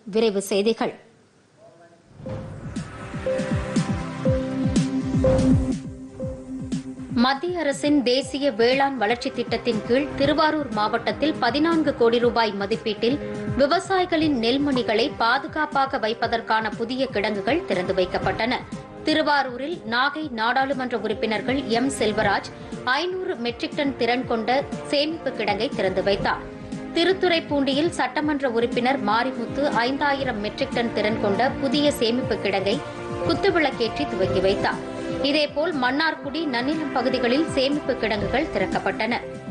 விரைவு செய்திகள் மத்திய அரசின் தேசிய வேளாண் வளர்ச்சி திட்டத்தின் கீழ் திருவாரூர் மாவட்டத்தில் பதினான்கு கோடி ரூபாய் மதிப்பீட்டில் விவசாயிகளின் நெல்மணிகளை பாதுகாப்பாக வைப்பதற்கான புதிய கிடங்குகள் திறந்து வைக்கப்பட்டன திருவாரூரில் நாகை நாடாளுமன்ற உறுப்பினர்கள் எம் செல்வராஜ் ஐநூறு மெட்ரிக் டன் திறன் கொண்ட சேமிப்பு கிடங்கை திறந்து வைத்தார் திருத்துறைப்பூண்டியில் சட்டமன்ற உறுப்பினர் மாரிமுத்து ஐந்தாயிரம் மெட்ரிக் டன் திறன் கொண்ட புதிய சேமிப்பு கிடங்கை குத்துவிளக்கேற்றி துவக்கி வைத்தார் இதேபோல் மன்னார்குடி நன்னிலம் பகுதிகளில் சேமிப்பு கிடங்குகள் திறக்கப்பட்டன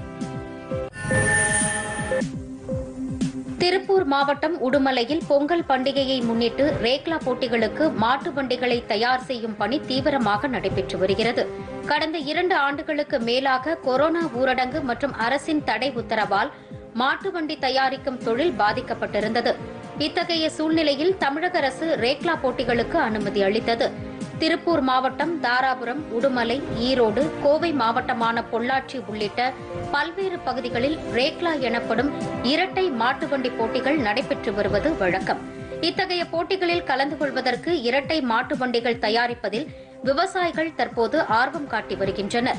திருப்பூர் மாவட்டம் உடுமலையில் பொங்கல் பண்டிகையை முன்னிட்டு ரேக்லா போட்டிகளுக்கு மாட்டு வண்டிகளை தயார் செய்யும் பணி தீவிரமாக நடைபெற்று வருகிறது கடந்த இரண்டு ஆண்டுகளுக்கு மேலாக கொரோனா ஊரடங்கு மற்றும் அரசின் தடை உத்தரவால் மாட்டு வண்டி தயாரிக்கும் தொழில் பாதிக்கப்பட்டிருந்தது இத்தகைய சூழ்நிலையில் தமிழக அரசு ரேக்லா போட்டிகளுக்கு அனுமதி அளித்தது திருப்பூர் மாவட்டம் தாராபுரம் உடுமலை ஈரோடு கோவை மாவட்டமான பொள்ளாச்சி உள்ளிட்ட பல்வேறு பகுதிகளில் ரேக்லா எனப்படும் இரட்டை மாட்டு வண்டி போட்டிகள் நடைபெற்று வருவது வழக்கம் இத்தகைய போட்டிகளில் கலந்து கொள்வதற்கு இரட்டை மாட்டு வண்டிகள் தயாரிப்பதில் விவசாயிகள் தற்போது ஆர்வம் காட்டி வருகின்றனர்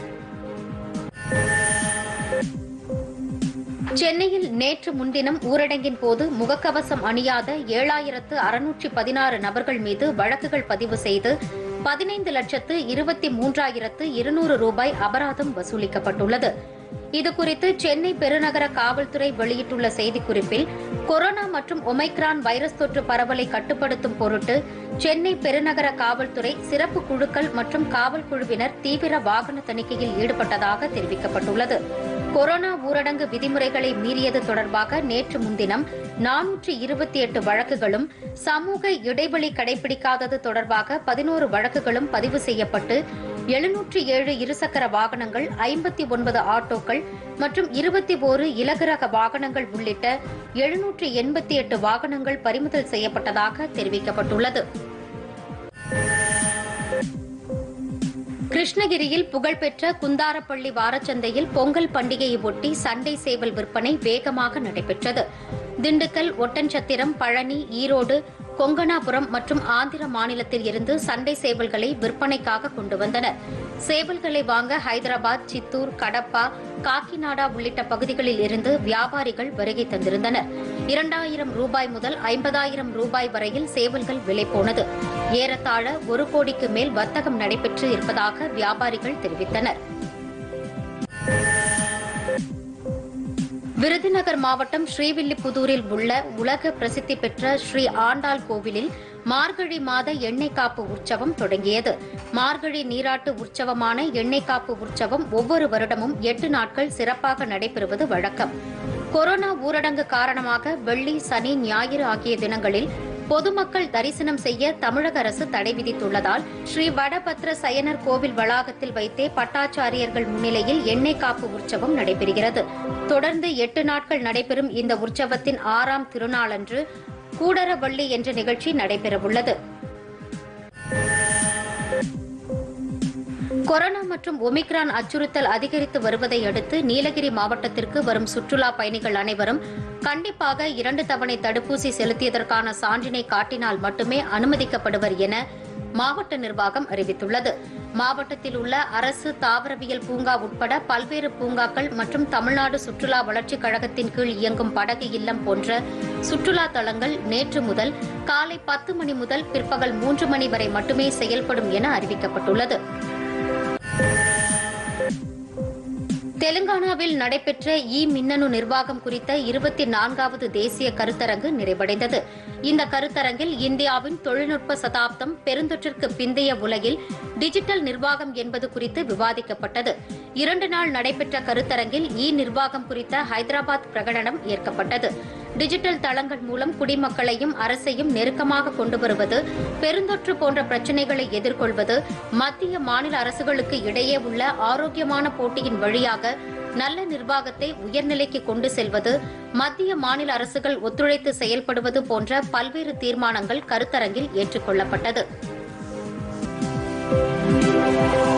சென்னையில் நேற்று முன்தினம் ஊரடங்கின் போது முகக்கவசம் அணியாத ஏழாயிரத்து அறுநூற்றி பதினாறு நபர்கள் மீது வழக்குகள் பதிவு செய்து பதினைந்து லட்சத்து இருபத்தி மூன்றாயிரத்து இருநூறு ரூபாய் அபராதம் வசூலிக்கப்பட்டுள்ளது இதுகுறித்து சென்னை பெருநகர காவல்துறை வெளியிட்டுள்ள செய்திக்குறிப்பில் கொரோனா மற்றும் ஒமைக்ரான் வைரஸ் தொற்று பரவலை கட்டுப்படுத்தும் பொருட்டு சென்னை பெருநகர காவல்துறை சிறப்பு குழுக்கள் மற்றும் காவல் குழுவினர் தீவிர வாகன தணிக்கையில் ஈடுபட்டதாக தெரிவிக்கப்பட்டுள்ளது கொரோனா ஊரடங்கு விதிமுறைகளை மீறியது தொடர்பாக நேற்று முன்தினம் நானூற்று இருபத்தி எட்டு வழக்குகளும் சமூக இடைவெளி கடைபிடிக்காதது தொடர்பாக பதினோரு வழக்குகளும் பதிவு செய்யப்பட்டு எழுநூற்று ஏழு இருசக்கர வாகனங்கள் ஐம்பத்தி ஒன்பது ஆட்டோக்கள் மற்றும் இருபத்தி ஓரு இலகுரக வாகனங்கள் உள்ளிட்ட எழுநூற்று எண்பத்தி எட்டு வாகனங்கள் பறிமுதல் செய்யப்பட்டதாக தெரிவிக்கப்பட்டுள்ளது கிருஷ்ணகிரியில் புகழ்பெற்ற குந்தாரப்பள்ளி வாரச்சந்தையில் பொங்கல் பண்டிகையை ஒட்டி சண்டை சேவல் விற்பனை வேகமாக நடைபெற்றது திண்டுக்கல் ஒட்டன்சத்திரம் பழனி ஈரோடு கொங்கனாபுரம் மற்றும் ஆந்திர மாநிலத்தில் இருந்து சண்டை சேவல்களை விற்பனைக்காக கொண்டு வந்தனர் சேவல்களை வாங்க ஹைதராபாத் சித்தூர் கடப்பா காக்கிநாடா உள்ளிட்ட பகுதிகளில் இருந்து வியாபாரிகள் வருகை தந்திருந்தனர் இரண்டாயிரம் ரூபாய் முதல் ஐம்பதாயிரம் ரூபாய் வரையில் சேவல்கள் விலை போனது ஏறத்தாழ ஒரு கோடிக்கு மேல் வர்த்தகம் நடைபெற்று இருப்பதாக வியாபாரிகள் தெரிவித்தனர் விருதுநகர் மாவட்டம் ஸ்ரீவில்லிபுதூரில் உள்ள உலக பிரசித்தி பெற்ற ஸ்ரீ ஆண்டாள் கோவிலில் மார்கழி மாத எண்ணெய் காப்பு உற்சவம் தொடங்கியது மார்கழி நீராட்டு உற்சவமான எண்ணெய் காப்பு உற்சவம் ஒவ்வொரு வருடமும் எட்டு நாட்கள் சிறப்பாக நடைபெறுவது வழக்கம் கொரோனா ஊரடங்கு காரணமாக வெள்ளி சனி ஞாயிறு ஆகிய தினங்களில் பொதுமக்கள் தரிசனம் செய்ய தமிழக அரசு தடை விதித்துள்ளதால் ஸ்ரீ வடபத்ர சயனர் கோவில் வளாகத்தில் வைத்தே பட்டாச்சாரியர்கள் முன்னிலையில் எண்ணெய் காப்பு உற்சவம் நடைபெறுகிறது தொடர்ந்து எட்டு நாட்கள் நடைபெறும் இந்த உற்சவத்தின் ஆறாம் திருநாளன்று கூடரவள்ளி என்ற நிகழ்ச்சி நடைபெறவுள்ளது கொரோனா மற்றும் ஒமிக்ரான் அச்சுறுத்தல் அதிகரித்து வருவதை அடுத்து நீலகிரி மாவட்டத்திற்கு வரும் சுற்றுலா பயணிகள் அனைவரும் கண்டிப்பாக இரண்டு தவணை தடுப்பூசி செலுத்தியதற்கான சான்றினை காட்டினால் மட்டுமே அனுமதிக்கப்படுவர் என மாவட்ட நிர்வாகம் அறிவித்துள்ளது மாவட்டத்தில் உள்ள அரசு தாவரவியல் பூங்கா உட்பட பல்வேறு பூங்காக்கள் மற்றும் தமிழ்நாடு சுற்றுலா வளர்ச்சிக் கழகத்தின் கீழ் இயங்கும் படகு இல்லம் போன்ற சுற்றுலா தலங்கள் நேற்று முதல் காலை பத்து மணி முதல் பிற்பகல் மூன்று மணி வரை மட்டுமே செயல்படும் என அறிவிக்கப்பட்டுள்ளது தெலுங்கானாவில் நடைபெற்ற இ மின்னணு நிர்வாகம் குறித்த இருபத்தி நான்காவது தேசிய கருத்தரங்கு நிறைவடைந்தது இந்த கருத்தரங்கில் இந்தியாவின் தொழில்நுட்ப சதாப்தம் பெருந்தொற்றிற்கு பிந்தைய உலகில் டிஜிட்டல் நிர்வாகம் என்பது குறித்து விவாதிக்கப்பட்டது இரண்டு நாள் நடைபெற்ற கருத்தரங்கில் இ நிர்வாகம் குறித்த ஹைதராபாத் பிரகடனம் ஏற்கப்பட்டது டிஜிட்டல் தளங்கள் மூலம் குடிமக்களையும் அரசையும் நெருக்கமாக கொண்டு வருவது பெருந்தொற்று போன்ற பிரச்சினைகளை எதிர்கொள்வது மத்திய மாநில அரசுகளுக்கு இடையே உள்ள ஆரோக்கியமான போட்டியின் வழியாக நல்ல நிர்வாகத்தை உயர்நிலைக்கு கொண்டு செல்வது மத்திய மாநில அரசுகள் ஒத்துழைத்து செயல்படுவது போன்ற பல்வேறு தீர்மானங்கள் கருத்தரங்கில் ஏற்றுக்கொள்ளப்பட்டது